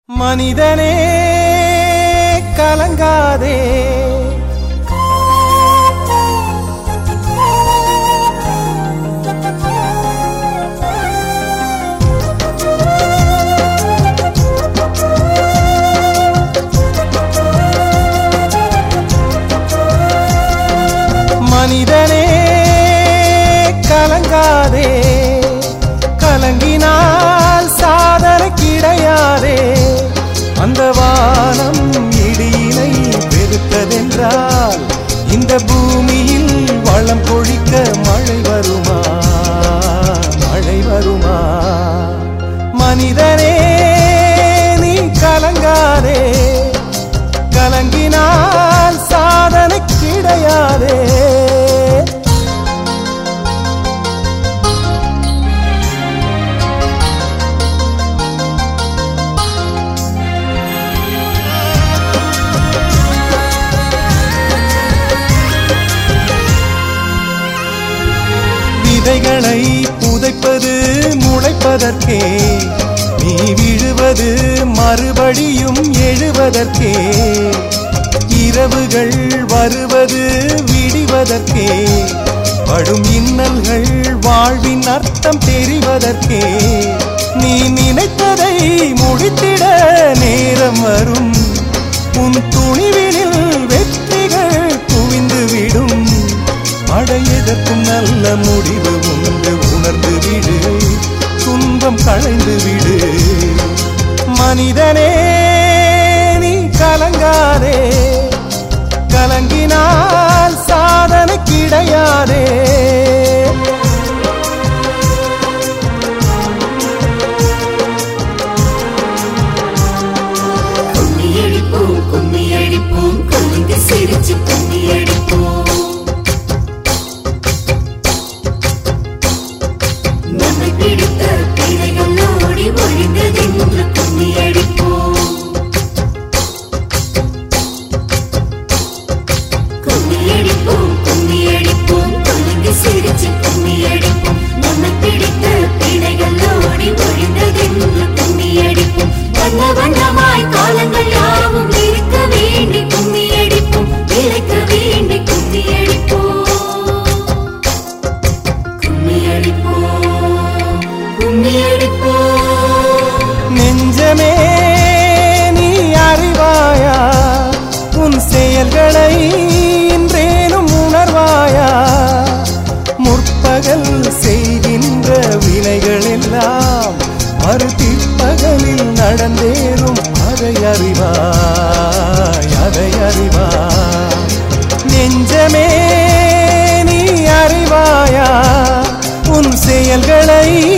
மனிதனே கலங்காதே மனிதனே கலங்காதே கலங்கினால் சாதனை கிடையாதே அந்த வானம் இடியினை பெருத்ததென்றால் இந்த பூமியில் வளம் கொழிக்க மழை வருமா மழை வருமா மனிதனே நீ கலங்காதே கலங்கினால் சாதனை கிடையாதே விதைகளை புதைப்பது முளைப்பதற்கே நீ விழுவது மறுபடியும் எழுவதற்கே இரவுகள் வருவது விடிவதற்கே படும் இன்னல்கள் வாழ்வின் அர்த்தம் தெரிவதற்கே நீ நினைத்ததை முடித்திட நேரம் வரும் உன் துணிவினில் வெற்றிகள் குவிந்து விடும் மழை எதற்கும் நல்ல முடிவு உண்டு உணர்ந்து விடு துன்பம் களைந்து விடு மனிதனே நீ கலங்காதே கலங்கினால் சாதனை கிடையாதே கும்மி அடிப்போம் கும்மி அடிப்போம் குலுங்கி சிரிச்சு கும்மி அடிப்போம் நம்மை பிடித்த பிழைகள் ஓடி ஒழிந்ததென்று கும்மி அடிப்போம் கும்மி அடிப்போம் கும்மி அடிப்போம் குலுங்கி சிரிச்சு கும்மி அடிப்போம் நம்மை பிடித்த பிழைகள் ஓடி ஒழிந்ததென்று கும்மி அடிப்போம் வண்ண வண்ணமாய் காலங்கள் யாவும் இருக்க வேண்டி கும்மி அடிப்போம் இழைக்க வேண்டி கும்மி அடிப்போம் கும்மி அடிப்போம் கும்மி அடிப்போம் நெஞ்சமே நீ அறிவாயா உன் செயல்களை இன்றேனும் உணர்வாயா முற்பகல் செய்கின்ற வினைகள் எல்லாம் மறுபிற்பகலில் நடந்தேறும் அதை அறிவாய் அதை அறிவாய் நெஞ்சமே நீ அறிவாயா உன் செயல்களை